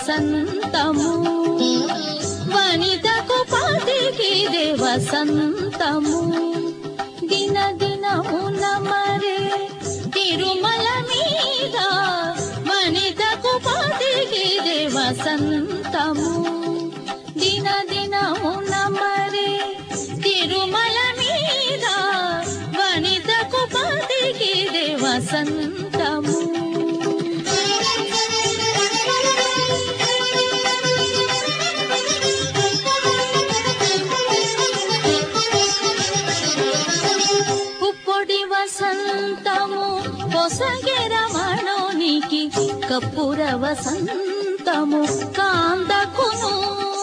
వసంతము వనితకు పాటికిదే వసంతము దిన దినమున మరే తిరుమల మీద వనితకు పాటికిదే వసంతము దిన దినమున మరే తిరుమల మీద వనితకు పాటికిదే వసంతము పుప్పొడి వసంతము పొసగెర మనోనికి కప్పుర వసంతము కాందకును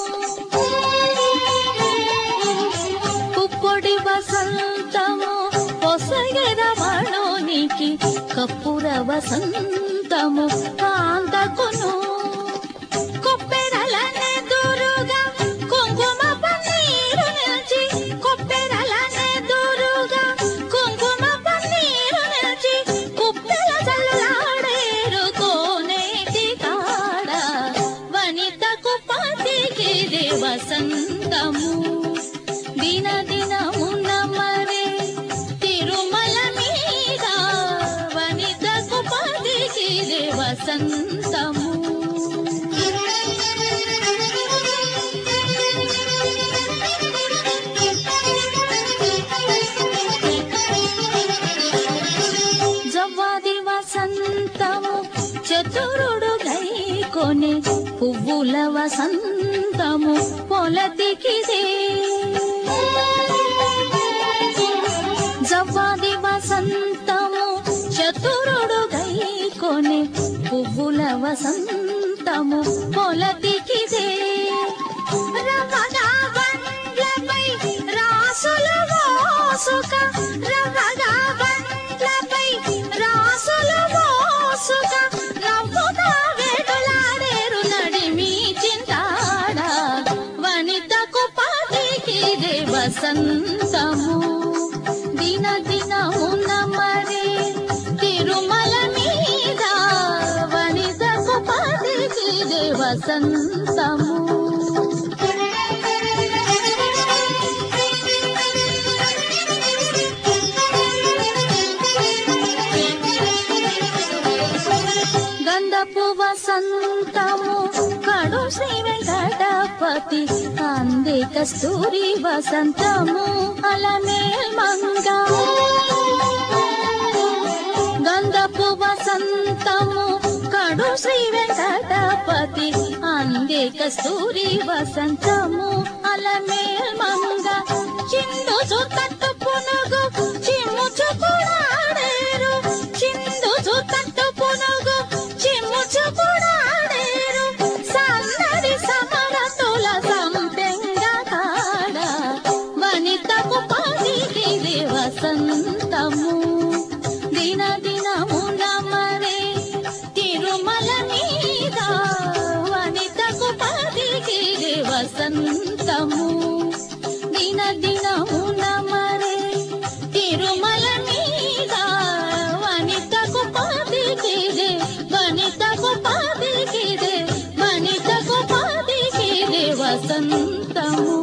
పుప్పొడి వసంతము పొసగెర మనోనికి కప్పుర వసంతము కాందకును కొప్పెరలనే దూరుగా కుంకుమ పన్నీరు నిలిచి కొప్పెరలనే దూరుగా కుంకుమ పన్నీరు నిలిచి కుప్పెల చల్లాడేరు కోనేటి కాడ వనితకు పాతికిది వసంతము దిన దినమున మరే తిరుమల మీద వనితకు పాతికిది వసంతము జవ్వాది వసంతము చతురుడు గైకొని పువ్వుల వసంతము పొలతికిదే జవ్వాది వసంతము చతురుడు గైకొని పువ్వుల వసంతము పొలతికిదే రమగా బండ్లపై రాసుల మోసుక రమగా బండ్లపై రాసుల మోసుక నవ్వుతా వేటులాడేరు నడిమి చింతాడ వనితకు పాటికిదే వసంతము దిన దినమున మరే తిరుమల మీద వనితకు పాటికిదే వసంతము గంధపు వసంతము కడు శ్రీ వెంకటపతి అందే కస్తూరి వసంతము అలమేల్ మంగా గంధపు వసంతము కడు శ్రీ వెంకటపతి అందే కస్తూరి వసంతము అలమేల్ మంగ చిందు చుట్టట్టు పునుగు చిమ్ము చుకుడాడేరు చిందు చుట్టట్టు పునుగు చిమ్ము చుకుడాడేరు సన్నడి సమరతుల సంపెంగ కాడ వనితకు పాదికిది వసంతము దిన దినమున మరే తిరుమల మీద వనితకు పాదికిది వసంతము దిన దినమున మరే తిరుమల మీద వనితకు పాదికిది వనితకు పాదికిది వనితకు పాదికిది వసంతము